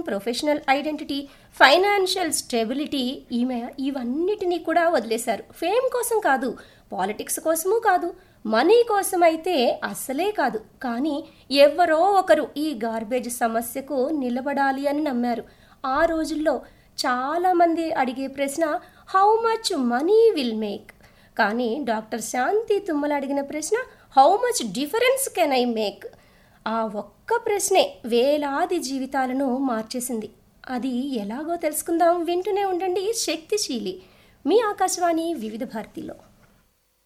professional identity financial stability ఈమె ఇవన్నిటినీ కూడా వదిలేశారు ఫేమ్ కోసం కాదు పాలిటిక్స్ కోసము కాదు మనీ కోసం అయితే అస్సలే కాదు కానీ ఎవరో ఒకరు ఈ గార్బేజ్ సమస్యకు నిలబడాలి అని నమ్మారు ఆ రోజుల్లో చాలామంది అడిగే ప్రశ్న how much money will make కానీ డాక్టర్ శాంతి తుమ్మల అడిగిన ప్రశ్న how much difference can I make ఆ ఒక్క ప్రశ్నే వేలాది జీవితాలను మార్చేసింది అది ఎలాగో తెలుసుకుందాం వింటూనే ఉండండి శక్తిశీలి మీ ఆకాశవాణి వివిధ భారతిలో